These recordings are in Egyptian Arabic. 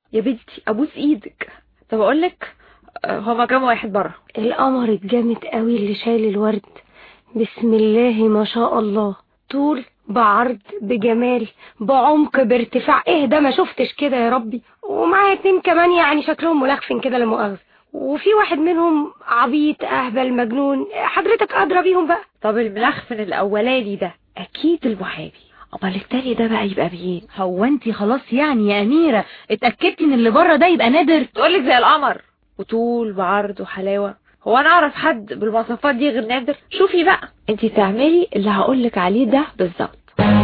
يا بنتي ابوس ايدك طب اقول لك هما كام واحد بره القمر الجامد قوي اللي شايل الورد بسم الله ما شاء الله طول بعرض بجمال بعمق بارتفاع ايه ده ما شفتش كده يا ربي ومعايا اتنين كمان يعني شكلهم ملخفن كده لمؤاخذة وفي واحد منهم عبيط اهبل مجنون حضرتك ادرى بيهم بقى طب الملخفن الاولاني ده اكيد المحامي امال التاني ده بقى يبقى مين هو انت خلاص يعني يا اميرة اتأكدتي ان اللي بره ده يبقى نادر تقولك زي القمر وطول بعرض وحلاوة هو انا اعرف حد بالمواصفات دي غير نادر شوفي بقى انت تعملي اللي هقولك عليه ده بالظبط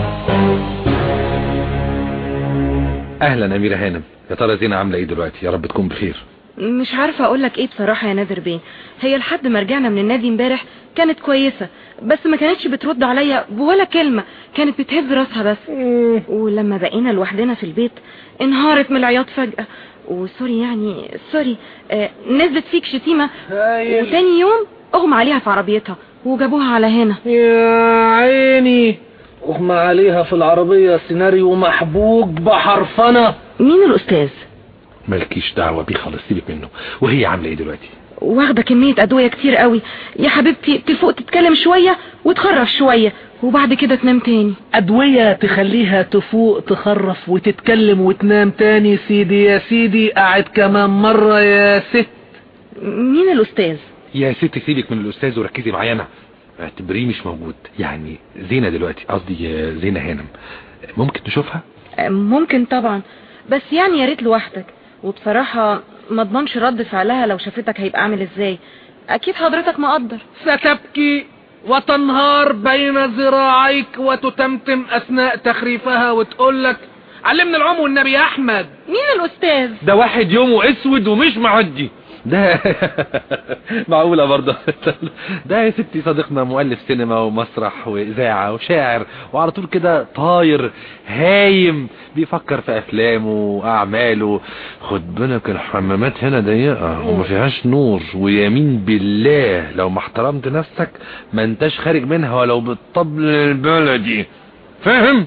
اهلا اميرة هانم يا ترى زينة عاملة ايه دلوقتي يا رب تكون بخير مش عارفة اقولك ايه بصراحة يا نادر بيه هي لحد ما رجعنا من النادي امبارح كانت كويسة بس ما كانتش بترد عليا بولا كلمة كانت بتهز راسها بس ولما بقينا لوحدنا في البيت انهارت من العياط فجأة وسوري يعني سوري آه نزلت فيك شتيمة وتاني يوم اغمى عليها في عربيتها وجابوها على هنا يا عيني اغمى عليها في العربية سيناريو محبوك بحرفنة مين الأستاذ؟ مالكيش دعوة بيه خالص سيبك منه وهي عاملة ايه دلوقتي واخدة كمية أدوية كتير قوي يا حبيبتي تفوق تتكلم شوية وتخرف شوية وبعد كده تنام تاني أدوية تخليها تفوق تخرف وتتكلم وتنام تاني سيدي يا سيدي قاعد كمان مرة يا ست مين الأستاذ؟ يا ست سيبك من الأستاذ وركزي معايا أنا اعتبريه مش موجود يعني زينة دلوقتي قصدي زينة هانم ممكن نشوفها ممكن طبعا بس يعني يا ريت لوحدك وبصراحة ما اضمنش رد فعلها لو شافتك هيبقى عامل ازاي اكيد حضرتك مقدر ستبكي وتنهار بين ذراعيك وتتمتم اثناء تخريفها وتقول لك علمنا العم والنبي يا احمد مين الاستاذ ده واحد يومه اسود ومش معدي ده معقولة برضه ده يا ستي صديقنا مؤلف سينما ومسرح وإذاعة وشاعر وعلى طول كده طاير هايم بيفكر في أفلامه وأعماله خد بالك الحمامات هنا ضيقة وما فيهاش نور ويمين بالله لو ما احترمت نفسك ما انتش خارج منها ولو بالطبل البلدي فاهم؟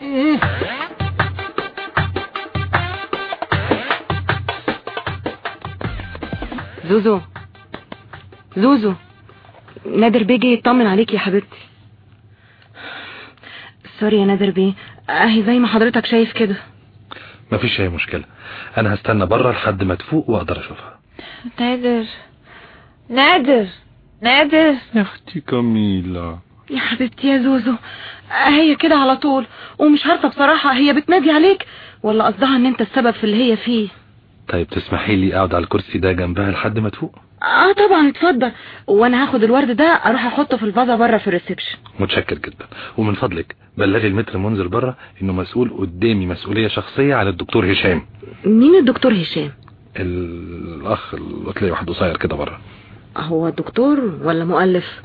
زوزو زوزو نادر بيه جه يطمن عليك يا حبيبتي سوري يا نادر بيه اهي زي ما حضرتك شايف كده مفيش اي مشكلة انا هستنى بره لحد ما تفوق واقدر اشوفها نادر نادر نادر يا اختي كميلة يا حبيبتي يا زوزو هي كده على طول ومش عارفة بصراحة هي بتنادي عليك ولا قصدها ان انت السبب في اللي هي فيه طيب تسمحي لي اقعد على الكرسي ده جنبها لحد ما تفوق اه طبعا اتفضل وانا هاخد الورد ده اروح احطه في الفازة بره في الريسبشن متشكر جدا ومن فضلك بلغي المتر منذر بره انه مسؤول قدامي مسؤولية شخصية عن الدكتور هشام مين الدكتور هشام الاخ اللي تلاقي واحد قصير كده بره هو دكتور ولا مؤلف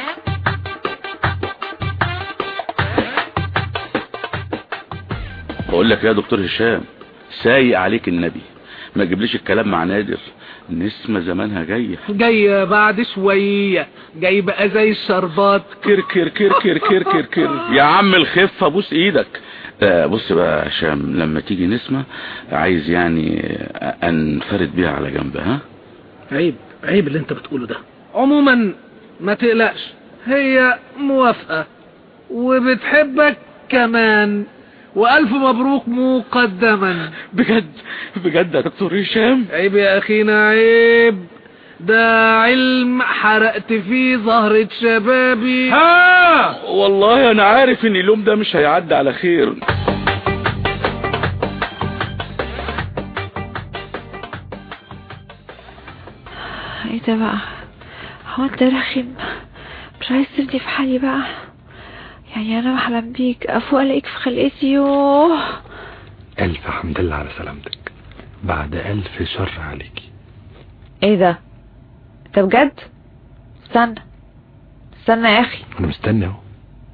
بقول لك يا دكتور هشام سايق عليك النبي ما تجيبليش الكلام مع نادر نسمة زمانها جاية جاية بعد شوية جاي بقى زي الشربات كر كر كر كر كر كر كر يا عم الخفة بوس ايدك آه بص بقى يا هشام لما تيجي نسمة عايز يعني انفرد بيها على جنب ها عيب عيب اللي انت بتقوله ده عموما ما تقلقش هي موافقة وبتحبك كمان والف مبروك مقدما بجد بجد يا دكتور هشام عيب يا اخينا عيب ده علم حرقت فيه زهرة شبابي ها والله انا عارف ان اليوم ده مش هيعدي على خير ايه ده بقى هو انت رخم مش عايز تبدي في حالي بقى يعني انا بحلم بيك افوق الاقيك في خلقتي يوه الف حمد لله على سلامتك بعد الف شر عليكي ايه ده انت بجد استنى استنى يا اخي انا مستني اهو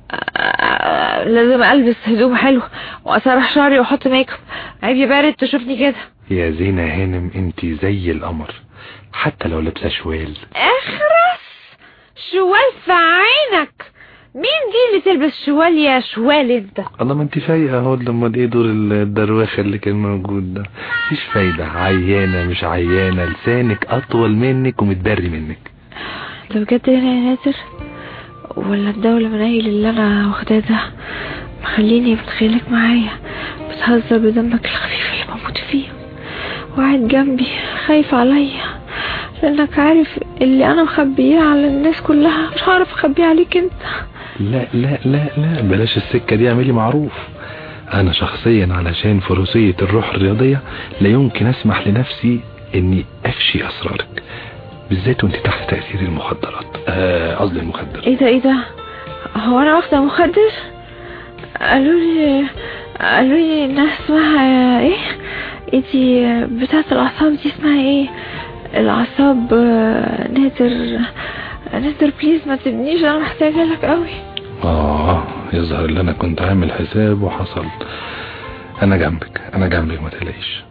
لازم البس هدوم حلو واسرح شعري واحط ميك اب عيب يا بارد تشوفني كده يا زينة هانم انت زي القمر حتى لو لابسه شوال اخرس شوال في عينك مين دي اللي تلبس شوال يا شوال انت الله ما انت فايقه اهو لما ايه دور الدروخه اللي كان موجود ده مفيش فايده عيانه مش عيانه لسانك اطول منك ومتبري منك ده بجد هنا يا نادر ولا الدولة منيل اللي انا واخداه ده مخليني بتخيلك معايا بتهزر بدمك الخفيف اللي بموت فيه وقاعد جنبي خايف عليا لانك عارف اللي انا مخبيه على الناس كلها مش هعرف اخبيه عليك انت لا لا لا لا بلاش السكة دي اعملي معروف انا شخصيا علشان فروسية الروح الرياضية لا يمكن اسمح لنفسي اني افشي اسرارك بالذات وانت تحت تأثير المخدرات آه، قصدي المخدر ايه ده ايه ده هو انا واخده مخدر قالوا لي قالوا لي انها اسمها ايه ايه دي بتاعه الاعصاب دي اسمها ايه الاعصاب آه، نادر نادر بليز ما تبنيش انا محتاجه لك قوي اه يظهر ان انا كنت عامل حساب وحصل انا جنبك انا جنبك ما تقلقيش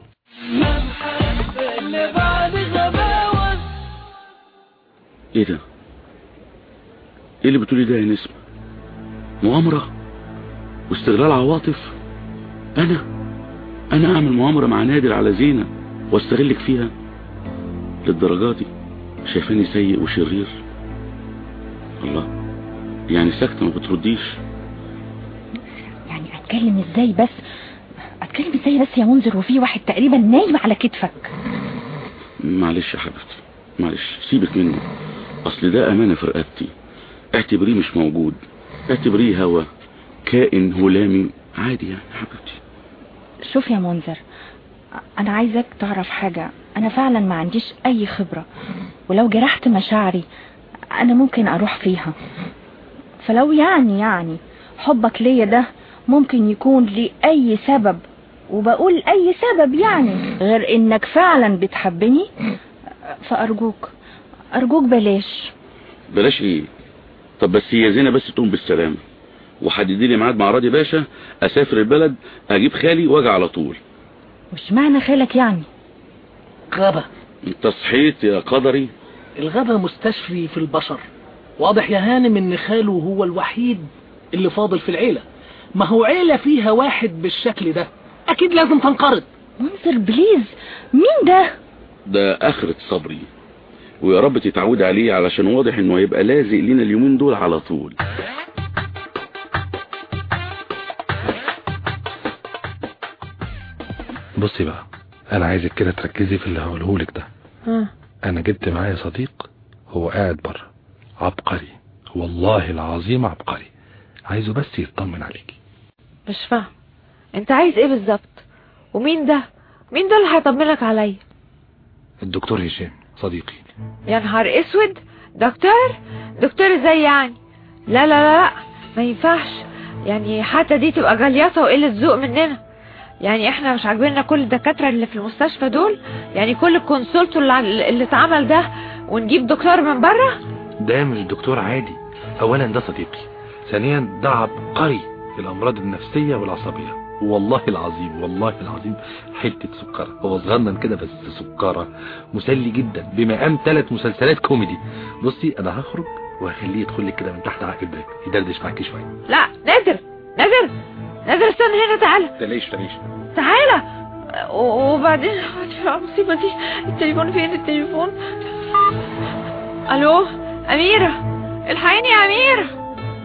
ايه ده ايه اللي بتقولي ده يا نسمة مؤامرة واستغلال عواطف انا انا اعمل مؤامرة مع نادر على زينة واستغلك فيها للدرجة دي شايفاني سيء وشرير الله يعني ساكتة ما بترديش يعني اتكلم ازاي بس اتكلم ازاي بس يا منذر وفي واحد تقريبا نايم على كتفك معلش يا حبيبتي معلش سيبك منه اصل ده امانة في رقبتي اعتبريه مش موجود اعتبريه هوا كائن هلامي عادي يعني يا حبيبتي شوف يا منذر انا عايزك تعرف حاجة انا فعلا ما عنديش اي خبرة ولو جرحت مشاعري انا ممكن اروح فيها فلو يعني يعني حبك ليا ده ممكن يكون لأي سبب وبقول اي سبب يعني غير انك فعلا بتحبني فارجوك ارجوك بلاش بلاش ايه طب بس هي زينة بس تقوم بالسلامة وحددي لي ميعاد مع راضي باشا اسافر البلد اجيب خالي واجي على طول وش معنى خالك يعني غابة انت صحيت يا قدري الغابة مستشفي في البشر واضح يا هانم ان خاله هو الوحيد اللي فاضل في العيلة ما هو عيلة فيها واحد بالشكل ده اكيد لازم تنقرض منذر بليز مين ده ده اخرة صبري ويا رب تتعود عليه علشان واضح انه هيبقى لازق لينا اليومين دول على طول بصي بقى انا عايزك كده تركزي في اللي هقولهولك ده ها انا جبت معايا صديق هو قاعد بره عبقري والله العظيم عبقري عايزه بس يطمن عليكي مش فاهم انت عايز ايه بالظبط ومين ده مين ده اللي هيطمنك عليا الدكتور هشام صديقي يا نهار اسود دكتور دكتور ازاي يعني لا لا لا لا ما ينفعش يعني حتى دي تبقى جليطة وقلة ذوق مننا يعني احنا مش عاجبيننا كل الدكاترة اللي في المستشفى دول يعني كل الكونسولت اللي, اللي اتعمل ده ونجيب دكتور من بره ده مش دكتور عادي اولا ده صديقي ثانيا ده عبقري في الامراض النفسية والعصبية والله العظيم والله العظيم حتة سكرة هو صغنن كده بس سكرة مسلي جدا بمقام ثلاث مسلسلات كوميدي بصي انا هخرج وهخليه يدخل لك كده من تحت عقل الباب يدردش معاكي شوية لا نادر نادر نادر استنى هنا تعالى تلاقيش تلاقيش تعالى و- وبعدين المصيبة دي التليفون فين التليفون الو اميرة الحقيني يا اميرة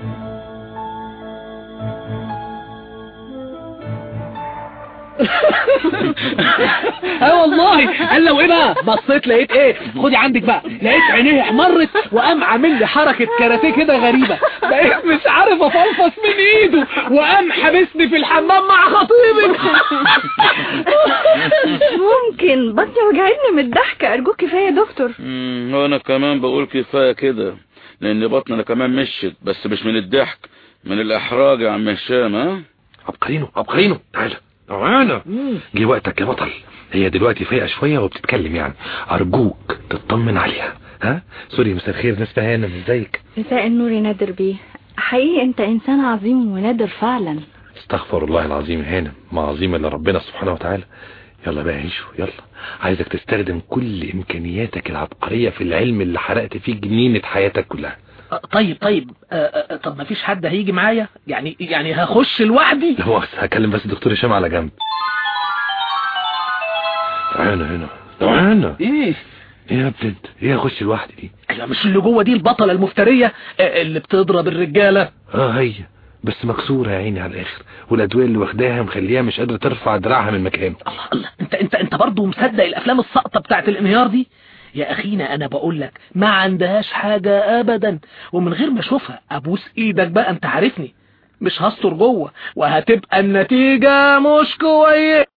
اه والله قال لو ايه بقى بصيت لقيت ايه خدي عندك بقى لقيت عينيه احمرت وقام عامل لي حركه كاراتيه كده غريبه بقيت مش عارف افلفص من ايده وقام حابسني في الحمام مع خطيبك ممكن بطني وجعتني من الضحك ارجوك كفايه يا دكتور امم وانا كمان بقول كفاية كده لان بطني انا كمان مشت بس مش من الضحك من الاحراج يا عم هشام ها عبقرينه عبقرينه تعالى تعالى جه وقتك يا بطل هي دلوقتي فايقه شويه وبتتكلم يعني ارجوك تطمن عليها ها سوري مساء الخير نسمة هانم ازيك مساء النور يا نادر بيه حقيقي انت انسان عظيم ونادر فعلا استغفر الله العظيم يا هانم ما عظيم الا ربنا سبحانه وتعالى يلا بقى عيشوا يلا عايزك تستخدم كل امكانياتك العبقريه في العلم اللي حرقت فيه جنينه حياتك كلها آه، طيب طيب آه، آه، طب ما فيش حد هيجي معايا يعني يعني هخش لوحدي لا مؤاخذة هكلم بس الدكتور هشام على جنب تعالى هنا تعالى ايه ايه يا ابني انت ايه اخش لوحدي دي ايوه مش اللي جوه دي البطلة المفترية آه، اللي بتضرب الرجالة اه هي بس مكسورة يا عيني على الاخر والادوية اللي واخداها مخليها مش قادرة ترفع دراعها من مكانه الله الله انت انت انت برضه مصدق الافلام الساقطه بتاعت الانهيار دي يا اخينا انا بقول لك ما عندهاش حاجة ابدا ومن غير ما اشوفها ابوس ايدك بقى انت عارفني مش هستر جوه وهتبقى النتيجة مش كويس